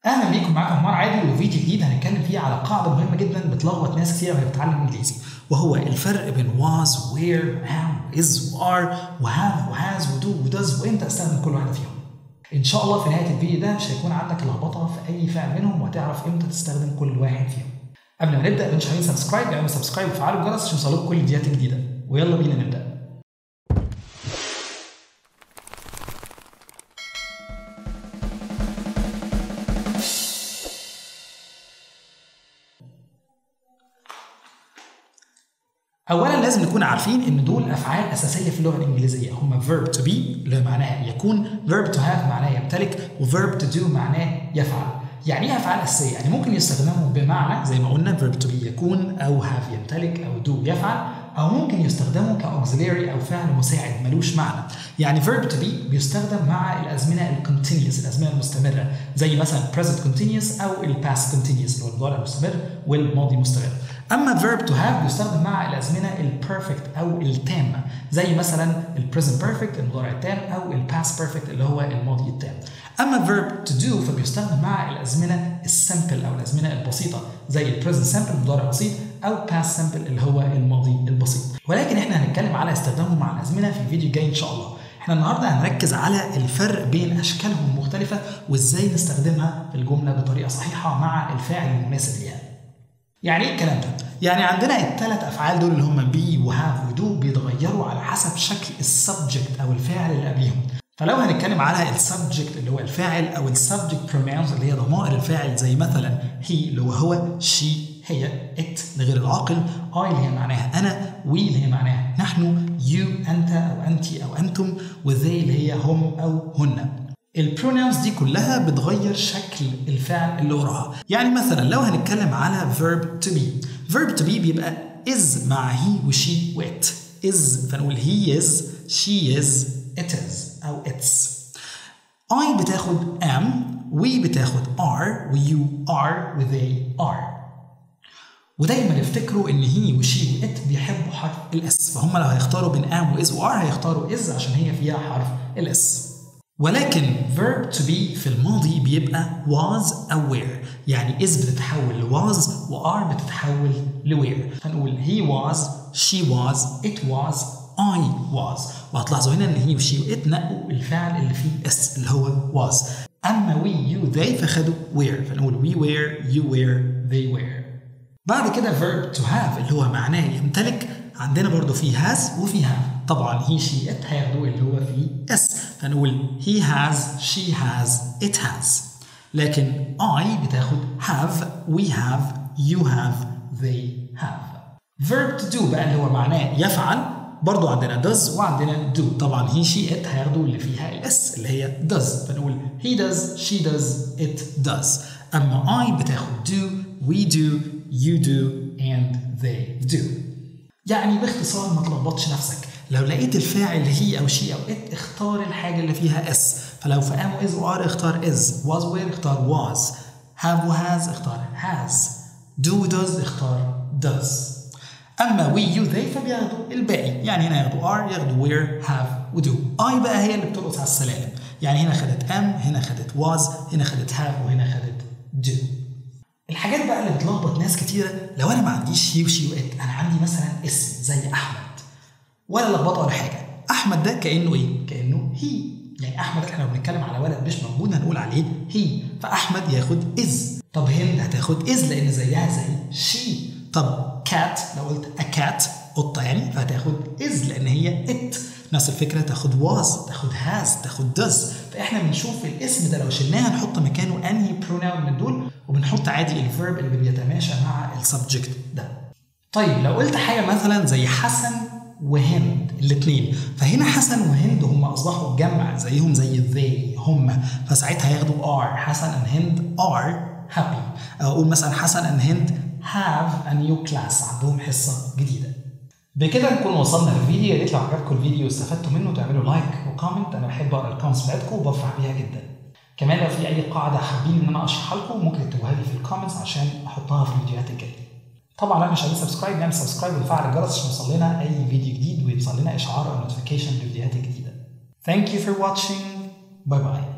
اهلا بيكم معاكم عمار عادل وفيديو جديد هنتكلم فيه على قاعده مهمه جدا بتلخبط ناس كتير وهي بتتعلم انجليزي وهو الفرق بين was where am is are وهاف وهاز ودو وداز وامتى استخدم كل واحده فيهم ان شاء الله في نهايه الفيديو ده مش هيكون عندك لخبطه في اي فعل منهم وهتعرف امتى تستخدم كل واحد فيهم قبل ما نبدا مش عايزين سبسكرايب اعملوا سبسكرايب وفعلوا الجرس عشان يوصلوك كل الفيديوهات الجديده ويلا بينا نبدا اولا لازم نكون عارفين ان دول افعال اساسيه في اللغه الانجليزيه هم verb to be اللي معناها يكون verb to have معناه يمتلك و verb to do معناه يفعل يعني ايه افعال اساسيه يعني ممكن يستخدموا بمعنى زي ما قلنا verb to be يكون او have يمتلك او do يفعل او ممكن يستخدموا كاوكسيليري او فعل مساعد ملوش معنى يعني verb to be بيستخدم مع الازمنه الكونتينيوس الازمنه المستمره زي مثلا present continuous او الباست continuous اللي هو المضارع المستمر والماضي المستمر اما verb to have بيستخدم مع الازمنه البيرفكت او التامه زي مثلا البريزنت بيرفكت المضارع التام او الباست بيرفكت اللي هو الماضي التام اما verb to do فبيستخدم مع الازمنه السمبل او الازمنه البسيطه زي البريزنت سمبل المضارع البسيط او past simple اللي هو الماضي البسيط ولكن احنا هنتكلم على استخدامهم مع الازمنه في الفيديو الجاي ان شاء الله احنا النهارده هنركز على الفرق بين اشكالهم المختلفه وازاي نستخدمها في الجمله بطريقه صحيحه مع الفاعل المناسب ليها يعني ايه الكلام ده؟ يعني عندنا الثلاث افعال دول اللي هم بي وهاف ودو بيتغيروا على حسب شكل السبجكت او الفاعل اللي قبليهم. فلو هنتكلم على السبجكت اللي هو الفاعل او السبجكت بروناونز اللي هي ضمائر الفاعل زي مثلا هي اللي هو هو شي هي ات لغير العاقل اي اللي هي معناها انا وي اللي هي معناها نحن يو انت او انت او انتم وذي اللي هي هم او هن البروناونز دي كلها بتغير شكل الفعل اللي وراها يعني مثلا لو هنتكلم على verb to be verb to be بيبقى is مع he وشي وات is فنقول he is she is it is او it's I بتاخد am we بتاخد are و you are و they are ودايما افتكروا ان هي وشي وات بيحبوا حرف الاس فهم لو هيختاروا بين am واز وار هيختاروا از عشان هي فيها حرف الاس ولكن verb to be في الماضي بيبقى was أو were يعني is بتتحول ل was و are بتتحول ل were فنقول he was she was it was I was وهتلاحظوا هنا ان هي وشي وات نقوا الفعل اللي فيه اس اللي هو was اما we you they فخدوا were فنقول we were you were they were بعد كده verb to have اللي هو معناه يمتلك عندنا برضو في has وفي have طبعا he she it هياخدوا اللي هو فيه s فنقول he has she has it has لكن I بتاخد have we have you have they have verb to do بقى اللي هو معناه يفعل برضو عندنا does وعندنا do طبعا he she it هياخدوا اللي فيها الاس اللي هي does فنقول he does she does it does اما I بتاخد do we do you do and they do يعني باختصار ما تلخبطش نفسك لو لقيت الفاعل هي او شي او ات اختار الحاجه اللي فيها اس فلو في ام واز وار اختار از was وير اختار was have وهاز اختار has do does اختار does اما we you they فبياخدوا الباقي يعني هنا ياخدوا are ياخدوا where have و do I بقى هي اللي بترقص على السلالم يعني هنا خدت am هنا خدت was هنا خدت have وهنا خدت do الحاجات بقى اللي بتلخبط ناس كتيره لو انا ما عنديش هي وشي وات انا عندي مثلا اسم زي احمد ولا لخبطه ولا حاجه احمد ده كانه ايه كانه هي يعني احمد احنا لو بنتكلم على ولد مش موجود هنقول عليه هي فاحمد ياخد از طب هند هتاخد از لان زيها زي شي طب كات لو قلت اكات قطه يعني فهتاخد از لان هي ات نفس الفكره تاخد واز تاخد هاز تاخد دز فاحنا بنشوف الاسم ده لو شلناه هنحط مكانه انهي بروناون من دول وبنحط عادي الفيرب اللي بيتماشى مع السبجكت ده طيب لو قلت حاجه مثلا زي حسن وهند الاثنين فهنا حسن وهند هم اصبحوا جمع زيهم زي they هم فساعتها هياخدوا are حسن and هند are happy او اقول مثلا حسن and هند have a new class عندهم حصه جديده بكده نكون وصلنا للفيديو يا ريت لو عجبكم الفيديو واستفدتوا منه تعملوا لايك وكومنت انا بحب اقرا الكومنتس بتاعتكم وبفرح بيها جدا كمان لو في اي قاعده حابين ان انا اشرحها لكم ممكن تكتبوها لي في الكومنتس عشان احطها في الفيديوهات الجايه طبعا لو مش عايزين سبسكرايب نعمل سبسكرايب ونفعل الجرس عشان يوصل لنا اي فيديو جديد ويوصل لنا اشعار او نوتيفيكيشن للفيديوهات الجديده Thank you for watching. Bye bye.